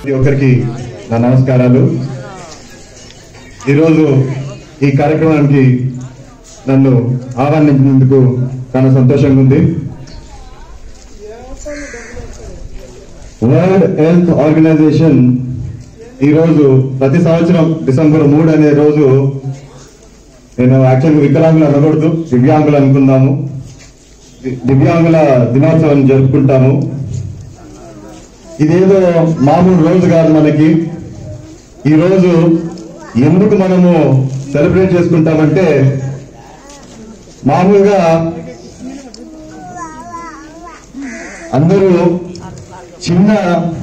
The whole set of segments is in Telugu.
ప్రతి ఒక్కరికి నా నమస్కారాలు ఈరోజు ఈ కార్యక్రమానికి నన్ను ఆహ్వానించినందుకు చాలా సంతోషంగా ఉంది వరల్డ్ హెల్త్ ఆర్గనైజేషన్ ఈరోజు ప్రతి సంవత్సరం డిసెంబర్ మూడు అనే రోజు నేను యాక్చువల్గా వికలాంగులు అనకూడదు దివ్యాంగులు అనుకుందాము ది- దివ్యాంగుల దినోత్సవం జరుపుకుంటాము ఇదేదో మామూలు రోజు కాదు మనకి ఈ రోజు ఎందుకు మనము సెలబ్రేట్ చేసుకుంటామంటే మామూలుగా అందరూ చిన్న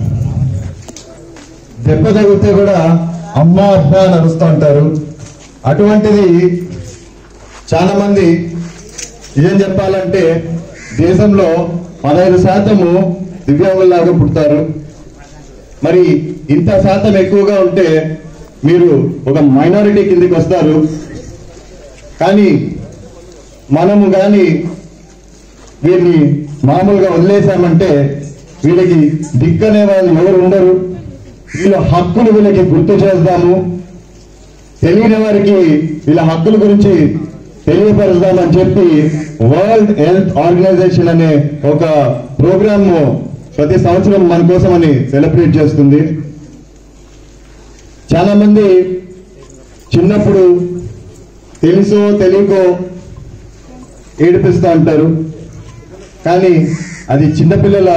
దెబ్బ తగిలితే కూడా అమ్మ అబ్బా అని అరుస్తూ ఉంటారు అటువంటిది చాలా మంది నిజం చెప్పాలంటే దేశంలో పదహైదు శాతము దివ్యాంగుల్లాగా పుడతారు మరి ఇంత శాతం ఎక్కువగా ఉంటే మీరు ఒక మైనారిటీ కిందికి వస్తారు కానీ మనము కానీ వీరిని మామూలుగా వదిలేశామంటే వీళ్ళకి దిక్కనే వాళ్ళు ఎవరు ఉండరు వీళ్ళ హక్కులు వీళ్ళకి గుర్తు చేద్దాము తెలియని వారికి వీళ్ళ హక్కుల గురించి తెలియపరుద్దామని చెప్పి వరల్డ్ హెల్త్ ఆర్గనైజేషన్ అనే ఒక ప్రోగ్రామ్ ప్రతి సంవత్సరం మన కోసమని సెలబ్రేట్ చేస్తుంది చాలా మంది చిన్నప్పుడు తెలుసో తెలియకో ఏడిపిస్తూ అంటారు కానీ అది చిన్నపిల్లల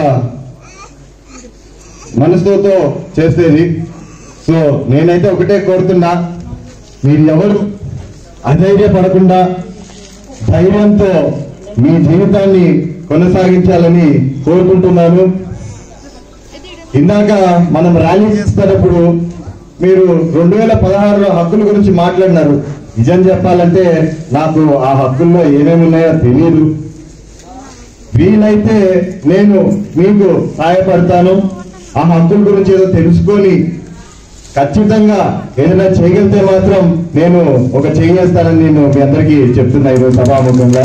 మనసుతో చేసేది సో నేనైతే ఒకటే కోరుతున్నా మీరు ఎవరు అధైర్యపడకుండా ధైర్యంతో మీ జీవితాన్ని కొనసాగించాలని కోరుకుంటున్నాను ఇందాక మనం ర్యాలీ చేస్తున్నప్పుడు మీరు రెండు వేల పదహారులో హక్కుల గురించి మాట్లాడినారు నిజం చెప్పాలంటే నాకు ఆ హక్కుల్లో ఏమేమి ఉన్నాయో తెలియదు వీలైతే నేను మీకు సహాయపడతాను ఆ హక్కుల గురించి ఏదో తెలుసుకొని ఖచ్చితంగా ఏదైనా చేయగలిగితే మాత్రం నేను ఒక చేస్తానని నేను మీ అందరికీ చెప్తున్నా ఈరోజు సభాముఖంగా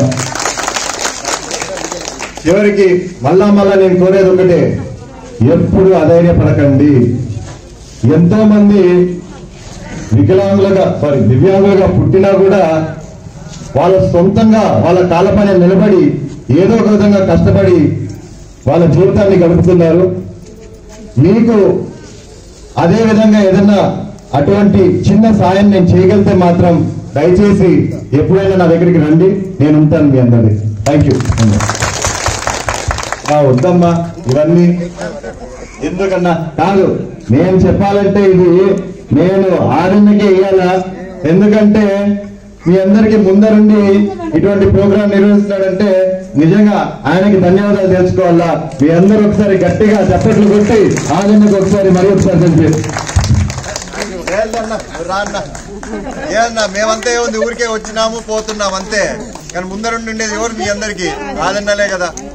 చివరికి మళ్ళా మళ్ళా నేను కోరేది ఒకటే ఎప్పుడు అధైర్యపడకండి ఎంతో మంది వికలాంగులుగా సారీ దివ్యాంగులుగా పుట్టినా కూడా వాళ్ళ సొంతంగా వాళ్ళ కాళ్ళపైన నిలబడి ఏదో ఒక విధంగా కష్టపడి వాళ్ళ జీవితాన్ని గడుపుతున్నారు మీకు అదే విధంగా ఏదన్నా అటువంటి చిన్న సాయం నేను చేయగలిగితే మాత్రం దయచేసి ఎప్పుడైనా నా దగ్గరికి రండి నేను ఉంటాను మీ అందరి థ్యాంక్ యూ వద్దమ్మా ఇవన్నీ ఎందుకన్నా కాదు నేను చెప్పాలంటే ఇది నేను ఆనందకే ఇవ్వాలా ఎందుకంటే మీ అందరికి ముందరుండి ఇటువంటి ప్రోగ్రాం నిర్వహిస్తున్నాడంటే నిజంగా ఆయనకి ధన్యవాదాలు తెలుసుకోవాలా మీ అందరూ ఒకసారి గట్టిగా చప్పట్లు కొట్టి ఆనందకి ఒకసారి మరి ఒకసారి తెలిపి ఏందన్నా, రా అన్న. ఏందన్నా మేమంతా ఏముంది ఊరికే వచ్చినాము పోతున్నాం అంతే కానీ ముందరుండి ఉండేది ఎవరు మీ అందరికి ఆదన్నలే కదా